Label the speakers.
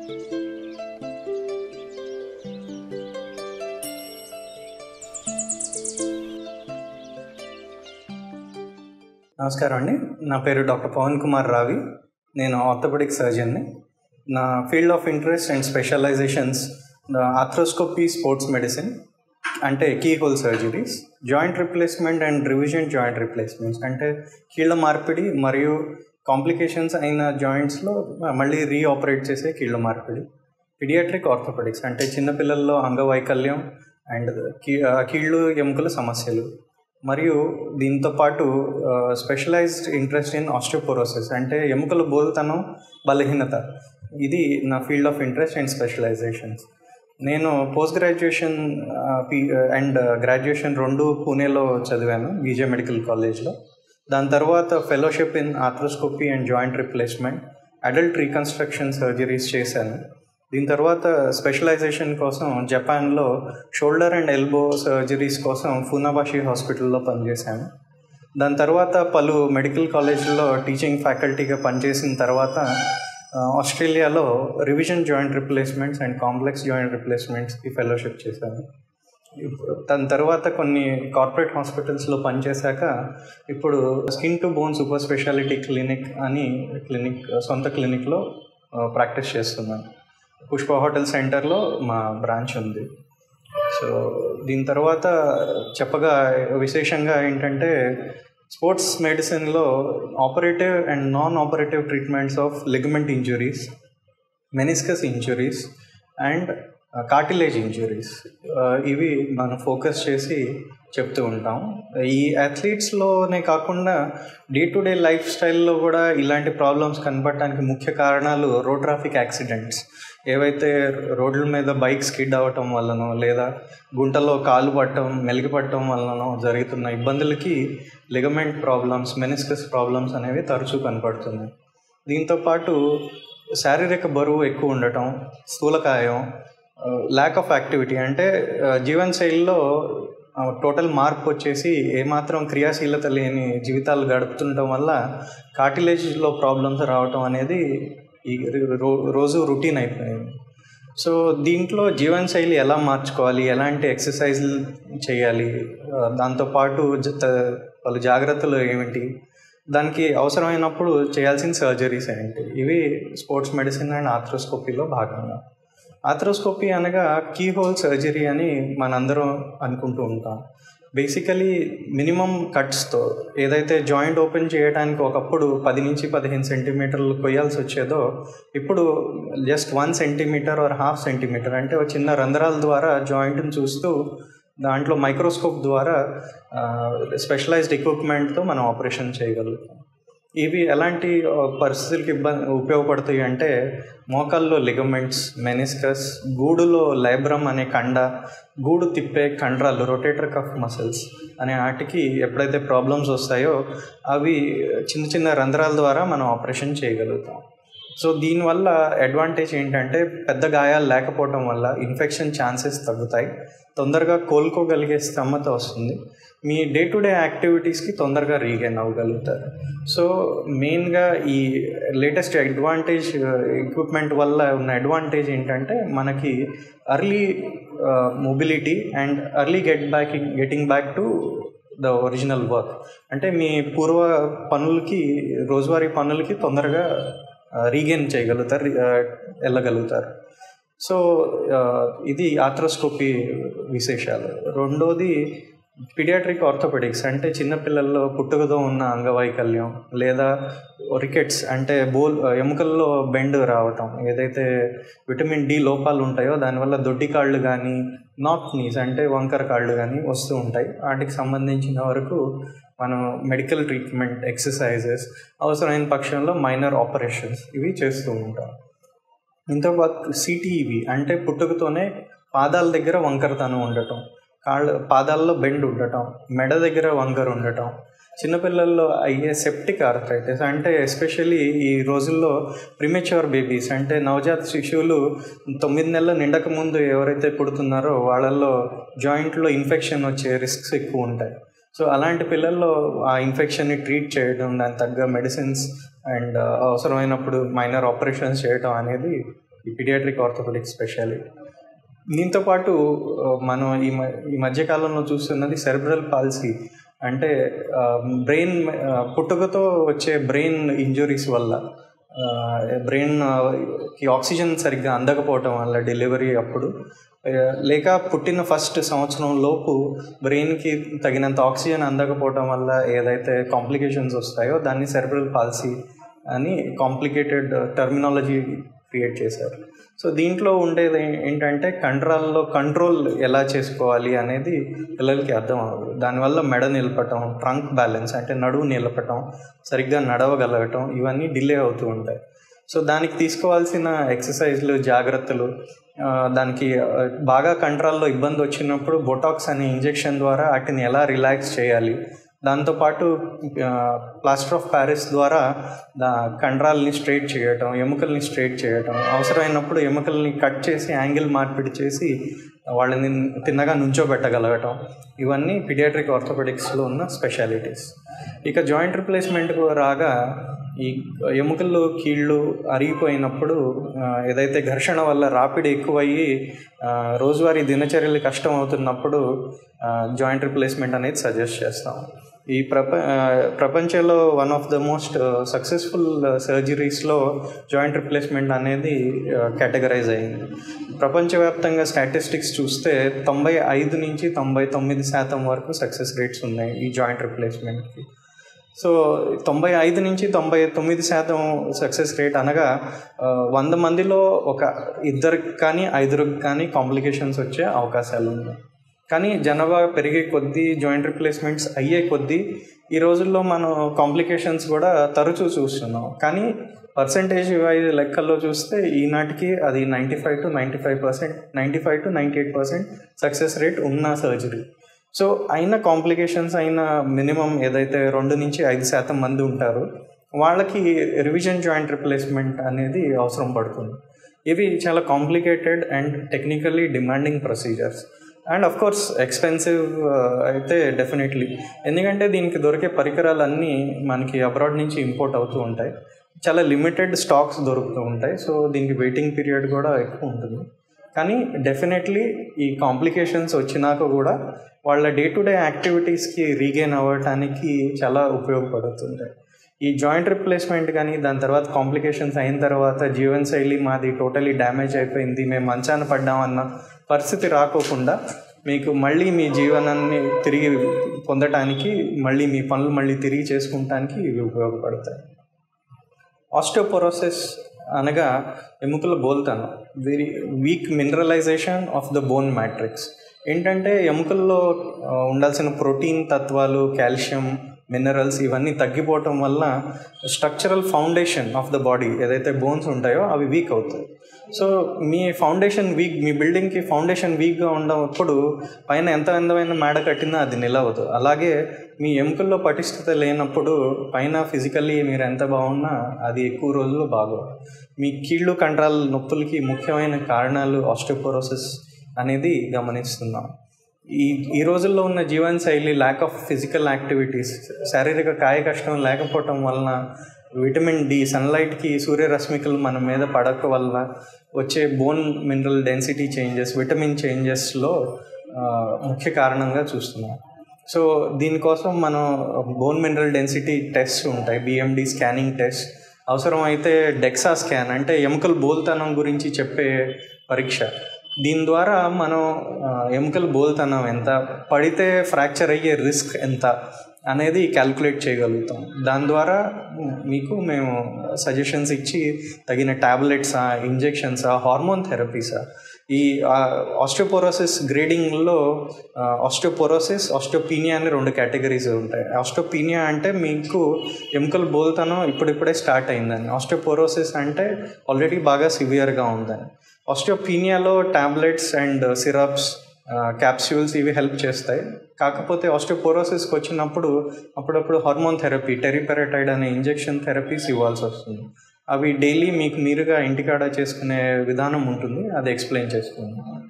Speaker 1: నమస్కారం అండి నా పేరు డాక్టర్ పవన్ కుమార్ రావి నేను ఆర్థోపెడిక్ సర్జన్ని నా field of interest and specialisations arthroscopy sports medicine అంటే key hole surgeries joint replacement and revision joint replacements అంటే కీళ్ళ మార్పిడి మరియు కాంప్లికేషన్స్ అయిన జాయింట్స్లో మళ్ళీ రీఆపరేట్ చేసే కీళ్ళ మార్పిడి పిడియాట్రిక్ ఆర్థోపెడిక్స్ అంటే చిన్నపిల్లల్లో అంగవైకల్యం అండ్ కీ కీళ్ళు ఎముకల సమస్యలు మరియు దీంతో పాటు స్పెషలైజ్డ్ ఇంట్రెస్ట్ ఇన్ ఆస్టియోపోరోసిస్ అంటే ఎముకల బోల్తనం బలహీనత ఇది నా field of interest and specialisations నేను post graduation P and graduation రెండు పూణేలో చదివాను బీజే మెడికల్ కాలేజ్లో దాని తర్వాత fellowship in arthroscopy and joint replacement adult reconstruction surgeries చేశాను దీని తర్వాత స్పెషలైజేషన్ కోసం జపాన్లో షోల్డర్ అండ్ ఎల్బో సర్జరీస్ కోసం ఫూనాబాషి హాస్పిటల్లో పనిచేశాను దాని తర్వాత పలు మెడికల్ కాలేజీల్లో టీచింగ్ ఫ్యాకల్టీగా పనిచేసిన తర్వాత ఆస్ట్రేలియాలో revision joint replacements and complex joint రిప్లేస్మెంట్స్కి ఫెలోషిప్ చేశాను దాని తర్వాత కొన్ని కార్పొరేట్ హాస్పిటల్స్లో పనిచేశాక ఇప్పుడు skin to bone super speciality clinic అని క్లినిక్ సొంత క్లినిక్లో ప్రాక్టీస్ చేస్తున్నాను పుష్ప హోటల్ సెంటర్లో మా బ్రాంచ్ ఉంది సో దీని తర్వాత చెప్పగా విశేషంగా ఏంటంటే స్పోర్ట్స్ మెడిసిన్లో operative and non operative treatments of ligament injuries meniscus injuries and cartilage injuries ఇవి మనం ఫోకస్ చేసి చెప్తూ ఉంటాం ఈ అథ్లీట్స్లోనే కాకుండా డే టు డే లైఫ్ స్టైల్లో కూడా ఇలాంటి ప్రాబ్లమ్స్ కనపడటానికి ముఖ్య కారణాలు రోడ్ ట్రాఫిక్ యాక్సిడెంట్స్ ఏవైతే రోడ్ల మీద బైక్ స్కిడ్ అవ్వటం వల్లనో లేదా గుంటలో కాలు పట్టడం మెలిగి పట్టడం వల్లనో జరుగుతున్న ఇబ్బందులకి లిగమెంట్ ప్రాబ్లమ్స్ మెనిస్కస్ ప్రాబ్లమ్స్ అనేవి తరచూ కనపడుతున్నాయి దీంతోపాటు శారీరక బరువు ఎక్కువ ఉండటం స్థూలకాయం ల్యాక్ ఆఫ్ యాక్టివిటీ అంటే జీవన శైలిలో టోటల్ మార్పు వచ్చేసి ఏమాత్రం క్రియాశీలత లేని జీవితాలు గడుపుతుండటం వల్ల కార్టిలేజ్లో ప్రాబ్లమ్స్ రావటం అనేది ఈ రోజు రొటీన్ అయిపోయింది సో దీంట్లో జీవనశైలి ఎలా మార్చుకోవాలి ఎలాంటి ఎక్సర్సైజ్లు చేయాలి దాంతోపాటు పలు జాగ్రత్తలు ఏమిటి దానికి అవసరమైనప్పుడు చేయాల్సిన సర్జరీస్ ఏంటి ఇవి స్పోర్ట్స్ మెడిసిన్ అండ్ ఆథ్రోస్కోపీలో భాగంగా ఆథ్రోస్కోపీ అనగా కీ హోల్ సర్జరీ అని మనందరం అనుకుంటూ ఉంటాం బేసికలీ మినిమం కట్స్తో ఏదైతే జాయింట్ ఓపెన్ చేయడానికి ఒకప్పుడు పది నుంచి పదిహేను సెంటీమీటర్లు కొయ్యాల్సి వచ్చేదో ఇప్పుడు just one centimetre or half centimetre అంటే ఒక చిన్న రంధ్రాల ద్వారా జాయింట్ని చూస్తూ దాంట్లో మైక్రోస్కోప్ ద్వారా స్పెషలైజ్డ్ ఎక్విప్మెంట్తో మనం ఆపరేషన్ చేయగలుగుతాం ఇవి ఎలాంటి పరిస్థితులకి ఇబ్బంది ఉపయోగపడతాయి అంటే మోకాల్లో లిగమెంట్స్ మెనిస్కస్ గూడులో లైబ్రమ్ అనే కండ గూడు తిప్పే కండరాలు రొటేటర్ కఫ్ మసిల్స్ అనే వాటికి ఎప్పుడైతే ప్రాబ్లమ్స్ వస్తాయో అవి చిన్న చిన్న రంధ్రాల ద్వారా మనం ఆపరేషన్ చేయగలుగుతాం సో దీనివల్ల అడ్వాంటేజ్ ఏంటంటే పెద్ద గాయాలు లేకపోవటం వల్ల ఇన్ఫెక్షన్ ఛాన్సెస్ తగ్గుతాయి తొందరగా కోలుకోగలిగే స్తమ్మత వస్తుంది మీ డే టు డే యాక్టివిటీస్కి తొందరగా రీగైన్ అవ్వగలుగుతారు సో మెయిన్గా ఈ లేటెస్ట్ అడ్వాంటేజ్ ఎక్విప్మెంట్ వల్ల ఉన్న అడ్వాంటేజ్ ఏంటంటే మనకి early mobility and early get back getting back to the original work అంటే మీ పూర్వ పనులకి రోజువారీ పనులకి తొందరగా రీగెయిన్ చేయగలుగుతారు వెళ్ళగలుగుతారు సో ఇది ఆథ్రోస్కోపీ విశేషాలు రెండోది పిడియాట్రిక్ ఆర్థోపెడిక్స్ అంటే చిన్నపిల్లల్లో పుట్టుకతో ఉన్న అంగవైకల్యం లేదా రికెట్స్ అంటే బోల్ ఎముకల్లో బెండ్ రావటం ఏదైతే విటమిన్ డి లోపాలు ఉంటాయో దానివల్ల దొడ్డి కాళ్ళు కానీ నాక్ నీస్ అంటే వంకర కాళ్ళు కానీ వస్తూ ఉంటాయి వాటికి సంబంధించిన వరకు మనం మెడికల్ ట్రీట్మెంట్ ఎక్సర్సైజెస్ అవసరమైన పక్షంలో మైనర్ ఆపరేషన్స్ ఇవి చేస్తూ ఉంటాం ఇంతపాటు సిటీఈవి అంటే పుట్టుకతోనే పాదాల దగ్గర వంకరతనం ఉండటం కాళ్ళ పాదాల్లో బెండ్ ఉండటం మెడ దగ్గర వంకర ఉండటం చిన్నపిల్లల్లో అయ్యే సెప్టిక్ ఆర్థరైటిస్ అంటే ఎస్పెషల్లీ ఈ రోజుల్లో ప్రిమెచ్యూర్ బేబీస్ అంటే నవజాత శిశువులు తొమ్మిది నెలల నిండక ముందు ఎవరైతే పుడుతున్నారో వాళ్ళల్లో జాయింట్లో ఇన్ఫెక్షన్ వచ్చే రిస్క్స్ ఎక్కువ ఉంటాయి సో అలాంటి పిల్లల్లో ఆ ఇన్ఫెక్షన్ని ట్రీట్ చేయడం దాని తగ్గ మెడిసిన్స్ అండ్ అవసరమైనప్పుడు మైనర్ ఆపరేషన్స్ చేయడం అనేది ఈ పీడియాట్రిక్ ఆర్థోపెడిక్ స్పెషాలిటీ దీంతో పాటు ఆ, మనం ఈ మ ఈ మధ్యకాలంలో చూస్తున్నది సెర్బ్రల్ పాలసీ అంటే బ్రెయిన్ పుట్టుకతో వచ్చే బ్రెయిన్ ఇంజురీస్ వల్ల బ్రెయిన్కి ఆక్సిజన్ సరిగ్గా అందకపోవటం వల్ల డెలివరీ అప్పుడు ఆ, లేక పుట్టిన ఫస్ట్ సంవత్సరం లోపు బ్రెయిన్కి తగినంత ఆక్సిజన్ అందకపోవటం వల్ల ఏదైతే కాంప్లికేషన్స్ వస్తాయో దాన్ని సెర్బ్రల్ పాలసీ అని కాంప్లికేటెడ్ టర్మినాలజీ క్రియేట్ చేశారు సో దీంట్లో ఉండేది ఏ- ఏంటంటే కండరాల్లో కంట్రోల్ ఎలా చేసుకోవాలి అనేది పిల్లలకి అర్థం అవ్వదు దానివల్ల మెడ నిలపటం ట్రంక్ బ్యాలెన్స్ అంటే నడువు నిలపటం సరిగ్గా నడవగలగటం ఇవన్నీ డిలే అవుతూ ఉంటాయి సో దానికి తీసుకోవాల్సిన ఎక్సర్సైజ్లు జాగ్రత్తలు ఆ, దానికి ఆ, బాగా కంట్రాల్లో ఇబ్బంది వచ్చినప్పుడు బొటాక్స్ అనే ఇంజెక్షన్ ద్వారా వాటిని ఎలా రిలాక్స్ చేయాలి దాంతోపాటు ప్లాస్టర్ ఆఫ్ ప్యారిస్ ద్వారా దా కండరాలని స్ట్రైట్ చేయటం ఎముకల్ని స్ట్రైట్ చేయటం అవసరమైనప్పుడు ఎముకల్ని కట్ చేసి యాంగిల్ మార్పిడి చేసి వాళ్ళని తిన్నగా నుంచోబెట్టగలగటం ఇవన్నీ పిడియాట్రిక్ ఆర్థోపెడిక్స్లో ఉన్న స్పెషాలిటీస్ ఇక జాయింట్ రిప్లేస్మెంట్కు రాగా ఈ ఎముకలు కీళ్ళు అరిగిపోయినప్పుడు ఆ, ఏదైతే ఘర్షణ వల్ల రాపిడి ఎక్కువయ్యి ఆ, రోజువారీ దినచర్యలు కష్టం అవుతున్నప్పుడు జాయింట్ రిప్లేస్మెంట్ అనేది సజెస్ట్ చేస్తాం ఈ ప్రప ఆ, ప్రపంచంలో వన్ ఆఫ్ ద మోస్ట్ సక్సెస్ఫుల్ సర్జరీస్లో జాయింట్ రిప్లేస్మెంట్ అనేది కేటగరైజ్ అయింది ప్రపంచవ్యాప్తంగా స్టాటిస్టిక్స్ చూస్తే తొంభై ఐదు నుంచి తొంభై తొమ్మిది శాతం వరకు సక్సెస్ రేట్స్ ఉన్నాయి ఈ జాయింట్ రిప్లేస్మెంట్కి సో తొంభై ఐదు నుంచి తొంభై తొమ్మిది శాతం సక్సెస్ రేట్ అనగా ఆ, వంద మందిలో ఒక ఇద్దరికి కానీ ఐదురికి కానీ కాంప్లికేషన్స్ వచ్చే అవకాశాలు ఉన్నాయి కానీ జనాభా పెరిగే కొద్దీ జాయింట్ రిప్లేస్మెంట్స్ అయ్యే కొద్దీ ఈ రోజుల్లో మనం కాంప్లికేషన్స్ కూడా తరచూ చూస్తున్నాం కానీ పర్సంటేజ్ వైజ్ లెక్కల్లో చూస్తే ఈనాటికి అది ninety five to ninety five percent ninety five to ninety eight percent success rate ఉన్న సర్జరీ సో అయిన కాంప్లికేషన్స్ అయిన మినిమం ఏదైతే రెండు నుంచి ఐదు శాతం మంది ఉంటారో వాళ్ళకి రివిజన్ జాయింట్ రిప్లేస్మెంట్ అనేది అవసరం పడుతుంది ఇవి చాలా complicated and technically demanding procedures and of course expensive అయితే డెఫినెట్లీ ఎందుకంటే దీనికి దొరికే పరికరాలన్నీ మనకి అబ్రాడ్ నుంచి ఇంపోర్ట్ అవుతూ ఉంటాయి చాలా లిమిటెడ్ స్టాక్స్ దొరుకుతూ ఉంటాయి సో దీనికి వెయిటింగ్ పీరియడ్ కూడా ఎక్కువ ఉంటుంది కానీ డెఫినెట్లీ ఈ కాంప్లికేషన్స్ వచ్చినాక కూడా వాళ్ళ డే టు డే యాక్టివిటీస్కి రీగెయిన్ అవ్వటానికి చాలా ఉపయోగపడుతుంది ఈ జాయింట్ రిప్లేస్మెంట్ కానీ దాని తర్వాత కాంప్లికేషన్స్ అయిన తర్వాత జీవనశైలి మాది టోటలీ డ్యామేజ్ అయిపోయింది మేము మంచాన పడ్డామన్న పరిస్థితి రాకోకుండా మీకు మళ్ళీ మీ జీవనాన్ని తిరిగి పొందటానికి మళ్ళీ మీ పనులు మళ్ళీ తిరిగి చేసుకుంటానికి ఇవి ఉపయోగపడతాయి ఆస్టియోపోరోసిస్ అనగా ఎముకల బోల్తనం very weak mineralisation of the bone matrix ఏంటంటే ఎముకల్లో ఆ, ఉండాల్సిన ప్రోటీన్ తత్వాలు కాల్షియం మినరల్స్ ఇవన్నీ తగ్గిపోవటం వల్ల structural foundation of the body ఏదైతే బోన్స్ ఉంటాయో అవి వీక్ అవుతాయి సో మీ ఫౌండేషన్ వీక్ మీ బిల్డింగ్కి ఫౌండేషన్ వీక్గా ఉన్నప్పుడు పైన ఎంత అందమైన మేడ కట్టినా అది నిలవదు అలాగే మీ ఎముకల్లో పటిష్టత లేనప్పుడు పైన ఫిజికల్లీ మీరు ఎంత బాగున్నా అది ఎక్కువ రోజులు బాగోదు మీ కీళ్ళు కండరాల నొప్పులకి ముఖ్యమైన కారణాలు ఆస్టియోపోరోసిస్ అనేది గమనిస్తున్నాం ఈ ఈ రోజుల్లో ఉన్న జీవన శైలి ల్యాక్ ఆఫ్ ఫిజికల్ యాక్టివిటీస్ శారీరక కాయ కష్టం లేకపోవటం వలన విటమిన్ డి సన్లైట్కి సూర్యరశ్మికలు మన మీద పడక వల్ల వచ్చే bone mineral density changes vitamin చేంజెస్లో ముఖ్య కారణంగా చూస్తున్నాం సో దీనికోసం మనం బోన్ మినరల్ డెన్సిటీ టెస్ట్ ఉంటాయి బిఎండి స్కానింగ్ టెస్ట్ అవసరమైతే డెక్సా స్కాన్ అంటే ఎముకల బోల్తనం గురించి చెప్పే పరీక్ష దీని ద్వారా మనం ఆ, ఎముకల బోల్తనం ఎంత పడితే ఫ్రాక్చర్ అయ్యే రిస్క్ ఎంత అనేది క్యాల్కులేట్ చేయగలుగుతాం దాని ద్వారా మీకు మేము సజెషన్స్ ఇచ్చి తగిన ట్యాబ్లెట్సా ఇంజెక్షన్సా హార్మోన్ థెరపీసా ఈ ఆస్టియోపోరోసిస్ గ్రేడింగ్లో ఆస్టియోపోరోసిస్ ఆస్టియోపీనియా అని రెండు కేటగిరీస్ ఉంటాయి ఆస్టియోపీనియా అంటే మీకు ఎముకల బోల్తనం ఇప్పుడిప్పుడే స్టార్ట్ అయిందని ఆస్టియోపోరోసిస్ అంటే ఆల్రెడీ బాగా సివియర్గా ఉందని ఆస్టియోపీనియాలో టాబ్లెట్స్ అండ్ సిరప్స్ క్యాప్స్యూల్స్ ఇవి హెల్ప్ చేస్తాయి కాకపోతే ఆస్టియోపోరోసిస్కి వచ్చినప్పుడు అప్పుడప్పుడు హార్మోన్ థెరపీ టెరిపెరటైడ్ అనే ఇంజెక్షన్ థెరపీస్ ఇవ్వాల్సి వస్తుంది అవి డైలీ మీకు మీరుగా ఇంటికాడ చేసుకునే విధానం ఉంటుంది అది ఎక్స్ప్లెయిన్ చేసుకుందాం